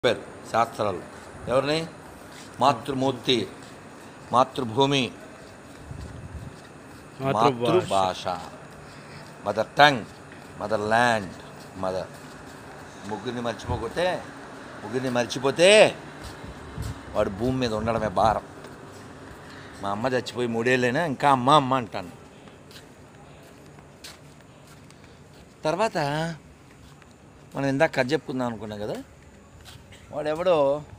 చెప్పారు శాస్త్రాలు ఎవరిని మాతృమూర్తి మాతృభూమి మాతృభాష mother tongue mother land mother ముగ్గురిని మర్చిపోతే ముగ్గురిని మర్చిపోతే వాడు భూమి మీద ఉండడమే భారం మా అమ్మ చచ్చిపోయి మూడేళ్ళైనా ఇంకా అమ్మ అమ్మ అంటాను తర్వాత మనం ఇందాక కథ చెప్పుకుందాం అనుకున్నాం కదా వాడెవడో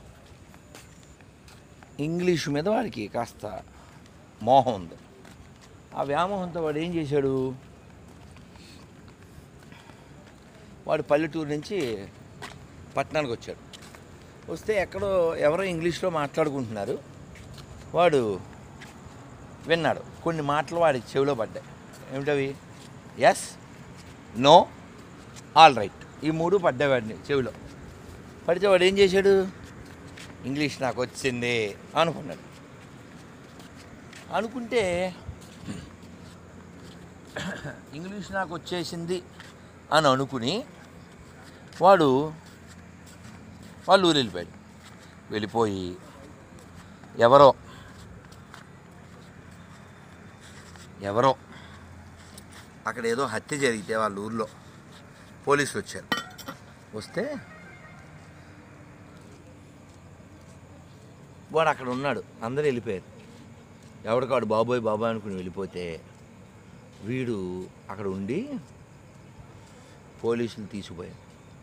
ఇంగ్లీషు మీద వాడికి కాస్త మోహం ఉంది ఆ వ్యామోహంతో వాడు ఏం చేశాడు వాడు పల్లెటూరు నుంచి పట్టణానికి వచ్చాడు వస్తే ఎక్కడో ఎవరో ఇంగ్లీష్లో మాట్లాడుకుంటున్నారు వాడు విన్నాడు కొన్ని మాటలు వాడి చెవిలో పడ్డాయి ఏమిటవి ఎస్ నో ఆల్ రైట్ ఈ మూడు పడ్డాయి వాడిని చెవిలో పడితే వాడు ఏం చేశాడు ఇంగ్లీష్ నాకు వచ్చింది అనుకున్నాడు అనుకుంటే ఇంగ్లీష్ నాకు వచ్చేసింది అని అనుకుని వాడు వాళ్ళు ఊరు వెళ్ళిపోయాడు వెళ్ళిపోయి ఎవరో ఎవరో అక్కడ ఏదో హత్య జరిగితే వాళ్ళ ఊర్లో పోలీసులు వచ్చారు వస్తే వాడు అక్కడ ఉన్నాడు అందరూ వెళ్ళిపోయారు ఎవడికాడు బాబోయ్ బాబాయ్ అనుకుని వెళ్ళిపోతే వీడు అక్కడ ఉండి పోలీసులు తీసుకుపోయారు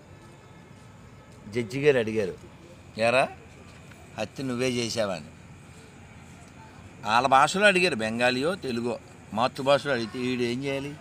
జడ్జి గారు అడిగారు ఎరా హత్య నువ్వే చేసావని వాళ్ళ భాషలో అడిగారు బెంగాలీయో తెలుగో మాతృభాషలో అడిగితే వీడు ఏం చేయాలి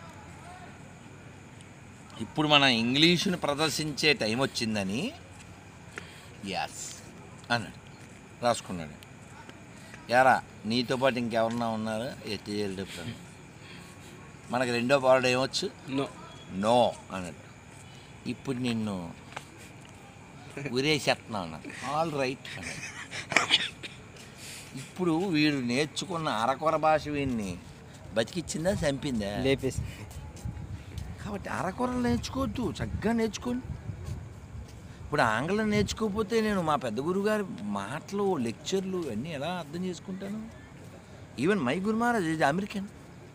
ఇప్పుడు మనం ఇంగ్లీషుని ప్రదర్శించే టైం వచ్చిందని యాస్ అన్నాడు రాసుకున్నాడు యారా నీతో పాటు ఇంకెవరన్నా ఉన్నారా ఎత్తి చెప్తాను మనకి రెండో పాడు ఏమొచ్చు నో నో అన్నట్టు ఇప్పుడు నిన్ను ఉరేసేస్తున్నా అన్నాడు ఆల్ రైట్ అన్నాడు ఇప్పుడు వీడు నేర్చుకున్న అరకొర భాష వీడిని బతికిచ్చిందా చంపిందా లేపేసి కాబట్టి అరకొరలు నేర్చుకోవద్దు చక్కగా నేర్చుకోండి ఇప్పుడు ఆంగ్లం నేర్చుకోకపోతే నేను మా పెద్ద గురుగారి మాటలు లెక్చర్లు అన్నీ ఎలా అర్థం చేసుకుంటాను ఈవెన్ మై గురు మహారాజ్ ఇది American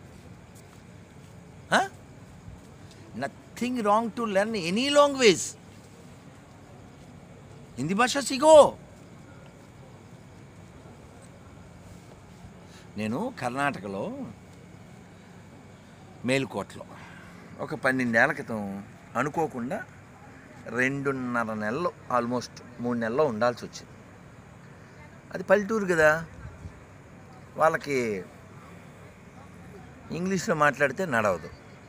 nothing wrong to learn any language Hindi భాష సిగో నేను కర్ణాటకలో మేలుకోటలో ఒక పన్నెండేళ్ల క్రితం అనుకోకుండా రెండున్నర నెలలు ఆల్మోస్ట్ మూడు నెలల్లో ఉండాల్సి వచ్చింది అది పల్లెటూరు కదా వాళ్ళకి ఇంగ్లీష్లో మాట్లాడితే నడవదు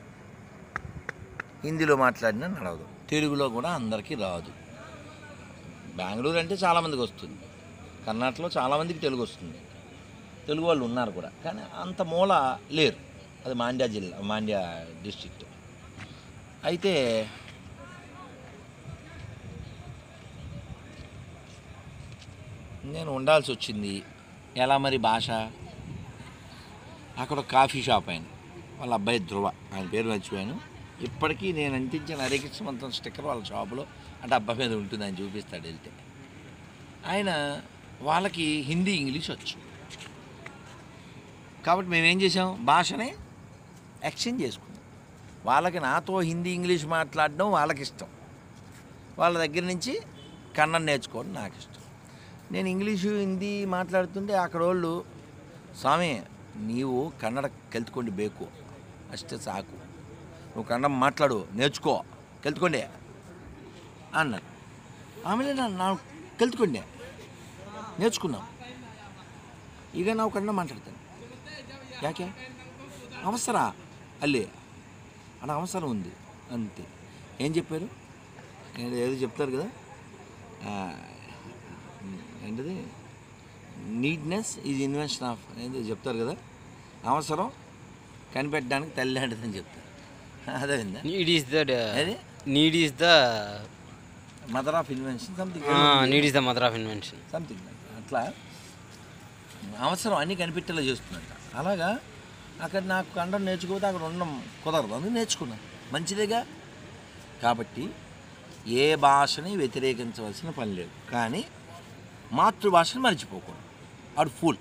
హిందీలో మాట్లాడినా నడవదు తెలుగులో కూడా అందరికీ రాదు బెంగళూరు అంటే చాలామందికి వస్తుంది కర్ణాటకలో చాలామందికి తెలుగు వస్తుంది తెలుగు వాళ్ళు ఉన్నారు కూడా కానీ అంత మూల లేరు అది మాండ్యా జిల్లా మాండ్యా డిస్ట్రిక్ట్ అయితే నేను ఉండాల్సి వచ్చింది ఎలా మరి భాష అక్కడ ఒక కాఫీ షాప్ ఆయన వాళ్ళ అబ్బాయి ధ్రువ ఆయన పేరు మర్చిపోయాను ఇప్పటికీ నేను అంటించిన హరికృష్ణ మంత్రం స్టిక్కర్ వాళ్ళ షాపులో అంటే అబ్బాయి మీద ఉంటుంది ఆయన చూపిస్తాడు వెళ్తే ఆయన వాళ్ళకి హిందీ ఇంగ్లీష్ వచ్చు కాబట్టి మేము ఏం చేసాం భాషని ఎక్స్చేంజ్ చేసుకున్నాం వాళ్ళకి నాతో హిందీ ఇంగ్లీష్ మాట్లాడడం వాళ్ళకి ఇష్టం వాళ్ళ దగ్గర నుంచి కన్నడ నేర్చుకోవడం నాకు ఇష్టం నేను ఇంగ్లీషు హిందీ మాట్లాడుతుంటే అక్కడ వాళ్ళు స్వామి నీవు కన్నడ కలుతుకోండి బేకు అಷ್ಟೇ సాకు నువ్వు కన్నడ మాట్లాడు నేర్చుకో కలుతుకోండి అన్నారు ಆಮೇಲೆ ನಾನು ನಾವು ಕಲ್ತ್ಕೊಂಡೆ నేర్చుకున్నాం ಈಗ ನಾವು ಕನ್ನಡ ಮಾತಾಡ್ತೇನೆ ಯಾಕೆ అవసర అల్లి అక్కడ అవసరం ఉంది అంతే ఏం చెప్పారు ఏదో ఏదో చెప్తారు కదా ఆ, ఏంటిది నీట్నెస్ ఈజ్ ఇన్వెన్షన్ ఆఫ్ ఏదో చెప్తారు కదా అవసరం కనిపెట్టడానికి తల్లి లాంటిదని చెప్తారు అదే విందా నీడ్ ఈస్ ద ఏది need is the mother of invention something need is the mother of invention something అట్లా అవసరం అన్నీ కనిపెట్టేలా చేస్తుందంట అలాగా అక్కడ నాకు కండం నేర్చుకోకపోతే అక్కడ ఉండడం కుదరదు అందుకు నేర్చుకున్నాను మంచిదేగా కాబట్టి ఏ భాషని వ్యతిరేకించవలసిన పని లేదు కానీ మాతృభాషను మర్చిపోకూడదు ఆడు ఫుల్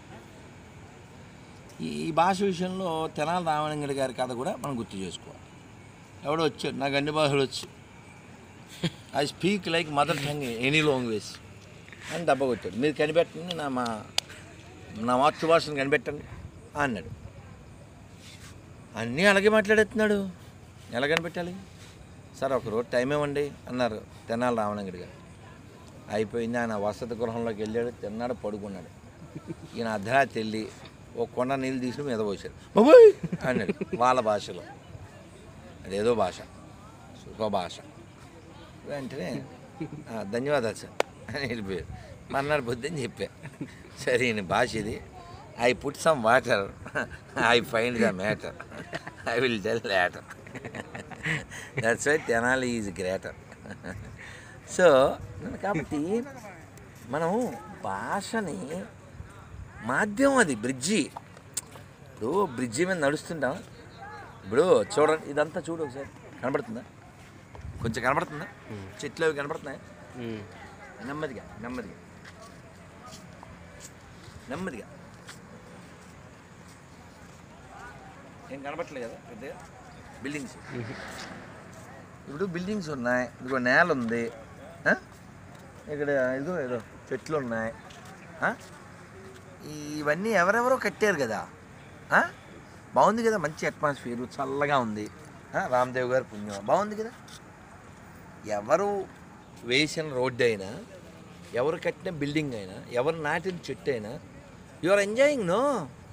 ఈ ఈ భాష విషయంలో తెనాలి రామలింగడి గారి కథ కూడా మనం గుర్తు చేసుకోవాలి ఎవడో వచ్చాడు నాకు అన్ని భాషలు వచ్చు I speak like mother tongue any language అని దెబ్బ కొట్టాడు మీరు కనిపెట్టండి నా మా నా మాతృభాషను కనిపెట్టండి అన్నాడు అన్నీ అలాగే మాట్లాడేస్తున్నాడు ఎలా కనిపెట్టాలి సార్ ఒక రోజు టైం ఇవ్వండి అన్నారు తెనాలి రామలింగడి గారు అయిపోయింది ఆయన వసతి గృహంలోకి వెళ్ళాడు తిన్నాడు పడుకున్నాడు ఈయన అర్ధరాత్రి వెళ్ళి ఒక కొండ నీళ్ళు తీసి మీద పోసాడు బాబోయ్ అన్నాడు వాళ్ళ భాషలో అదేదో భాష సుఖ భాష వెంటనే "ఆ, ధన్యవాదాలు సార్ అని వెళ్ళిపోయారు మర్నాడు బుద్ధి అని చెప్పా సరే ఈయన భాష ఇది I put some water I find the matter I will tell later that's why Tenali is greater so కాబట్టి మనం భాషని మాధ్యమం అది బ్రిడ్జి ఇప్పుడు బ్రిడ్జి మీద నడుస్తుంటాం ఇప్పుడు చూడండి ఇదంతా చూడు ఒకసారి కనబడుతుందా కొంచెం కనబడుతుందా చెట్లు అవి కనబడుతున్నాయి Mm. నెమ్మదిగా నెమ్మదిగా నెమ్మదిగా ఏం కనబట్టలేదు కదా పెద్దగా బిల్డింగ్స్ ఇప్పుడు బిల్డింగ్స్ ఉన్నాయి ఇదిగో నేల ఉంది ఆ? ఇక్కడ ఇదిగో ఏదో చెట్లు ఉన్నాయి ఆ? ఇవన్నీ ఎవరెవరో కట్టారు కదా ఆ? బాగుంది కదా మంచి అట్మాస్ఫియర్ చల్లగా ఉంది ఆ? రామ్దేవ్ గారి పుణ్యం బాగుంది కదా ఎవరు వేసిన రోడ్డు అయినా ఎవరు కట్టిన బిల్డింగ్ అయినా ఎవరు నాటిన చెట్టు అయినా you are enjoying no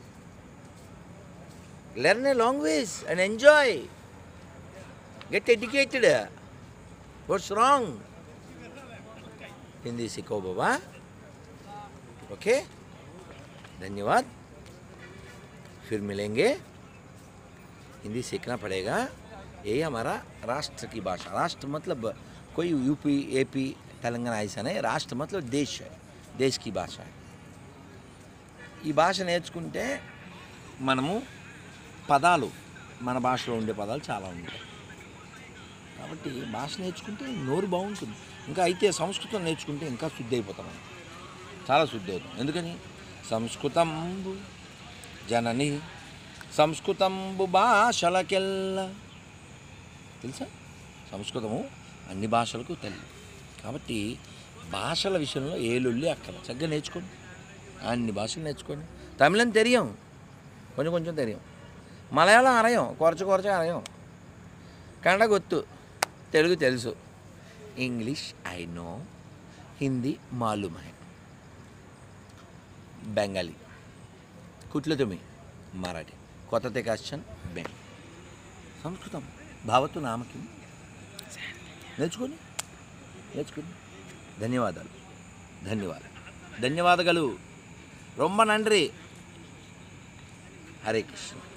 learn a language and enjoy get educated what's wrong Hindi सीखो बाबा ओके धन्यवाद फिर मिलेंगे हिंदी सीखना पड़ेगा यही हमारा राष्ट्र की भाषा राष्ट्र मतलब कोई यूपी एपी तेलंगाना ऐसा नहीं राष्ट्र मतलब देश है देश की भाषा है ఈ భాష నేర్చుకుంటే మనము పదాలు మన భాషలో ఉండే పదాలు చాలా ఉంటాయి కాబట్టి భాష నేర్చుకుంటే నోరు బాగుంటుంది ఇంకా అయితే సంస్కృతం నేర్చుకుంటే ఇంకా శుద్ధి అయిపోతాం మనం చాలా శుద్ధి అవుతాం ఎందుకని సంస్కృతంబు జనని సంస్కృతంబు భాషలకెల్లా తెలుసా సంస్కృతము అన్ని భాషలకు తల్లి కాబట్టి భాషల విషయంలో ఏ లొల్లి అక్కడ చక్కగా నేర్చుకోండి అన్ని భాషలు నేర్చుకోండి తమిళం తెలియం కొంచెం కొంచెం తెలియం మలయాళం అరయం కొరచ కొరచ అరయం కన్నడ ಗೊತ್ತು తెలుగు తెలుసు ఇంగ్లీష్ ఐ నో హిందీ మాలూమ్ హై బెంగాలీ కుట్లు తుమి మరాఠీ కొత్త తెకాశ్చన్ బెంగ్ సంస్కృతం భావతు నామకి నేర్చుకోండి నేర్చుకోండి ధన్యవాదాలు ధన్యవాదాలు ధన్యవాదాలు రొమ్మ నండ్రి హరే కృష్ణ